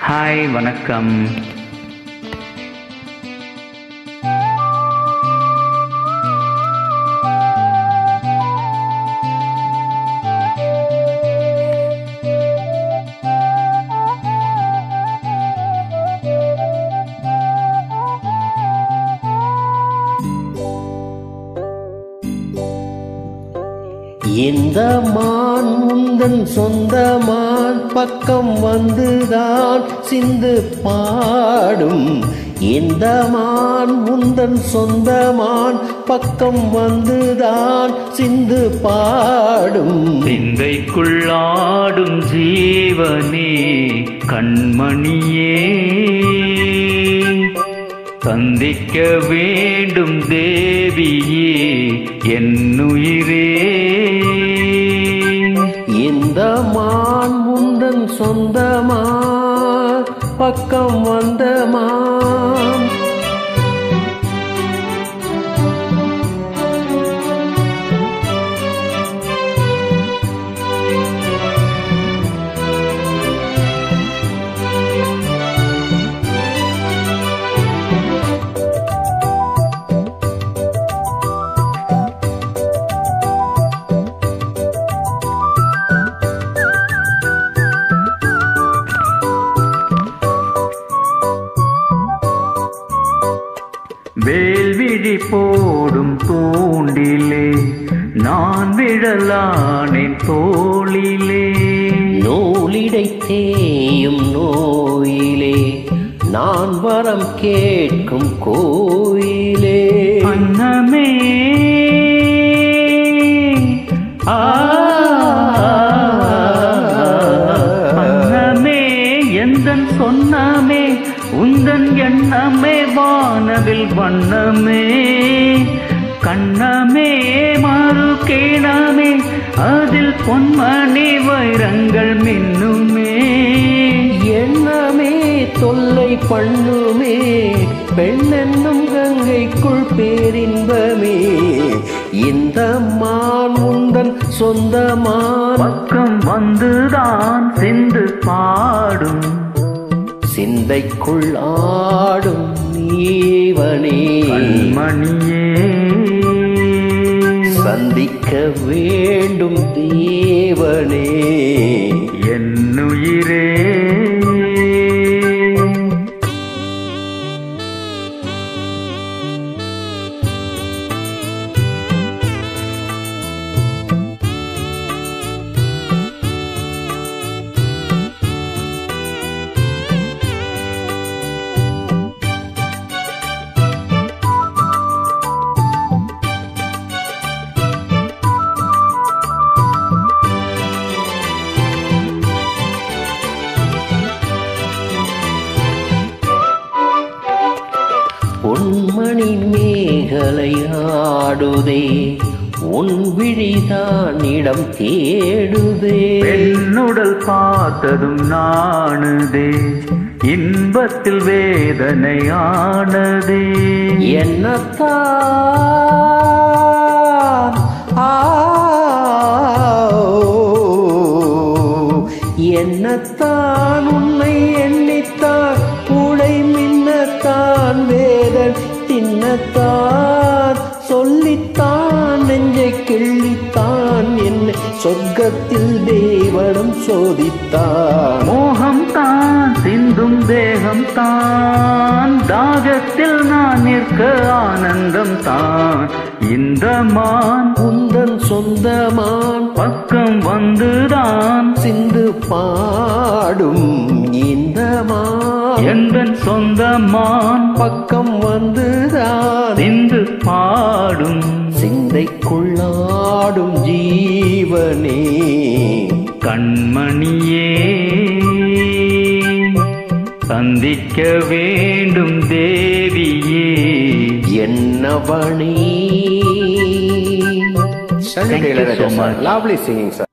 Hi வணக்கம் இந்த மான் உந்தன் சொந்த மான் பக்கம் வந்துதான் சிந்து பாடும் இந்த மான் உந்தன் சொந்த மான் பக்கம் வந்துதான் சிந்து பாடும் சிந்தைக்குள்ளாடும் ஜீவனே கண்மணியே சந்திக்க வேண்டும் தேவியே என்னுயிரே இந்த மான் உந்தன் சொந்த மான் பக்கம் வந்த மான் வேல்விழி போடும் தூண்டிலே நான் விழலானேன் தோளிலே நூலிடை தேயும் நோயிலே நான் வரம் கேட்கும் கோயிலே அன்னமே ஆ அன்னமே எந்தன் சொன்னமே உந்தன் எண்ணமே வானவில் வண்ணமே கண்ணமே மாறு கேணமே அதில் பொன்மணி வைரங்கள் மின்னுமே எண்ணமே தொல்லை பண்ணுமே பெண்ணென்னும் கங்கைக்குள் பேரின்பமே இந்த மான் உந்தன் சொந்த மான் பக்கம் வந்துதான் சென்று பாடும் சிந்தைக்குள் ஆடும் நீவனே கண்மணியே சந்திக்க வேண்டும் தேவனே என்னுயிரே பொன்மணி மேகலை ஆடுதே உன் விழிதான் இடம் தேடுதே பெண்ணுடல் பார்த்ததும் நாணுதே இன்பத்தில் வேதனையானதே என்னத்தான் ஆ என்னத்தான் உன்னை எண்ணித்தான் உடை மின்னத்தான் வேதன் தின்னத்தான் சொல்லித்தான் நெஞ்சை கிள்ளித்தான் என்னை சொர்க்கத்தில் தேவனும் சோதித்தான் மோகம் தான் சிந்தும் தேகம் தான் தாகத்தில் நான் நிற்க ஆனந்தம் தான் இந்த மான் உந்தன் சொந்தமான் பக்கம் வந்துதான் சிந்து பாடும் இந்த மான் எந்தன் சொந்த மான் பக்கம் வந்துதான் சிந்து பாடும் சிந்தைக்குள்ளாடும் ஜீவனே கண்மணியே சந்திக்க வேண்டும் தேவியே என்னவனே Thank you so much. Lovely singing sir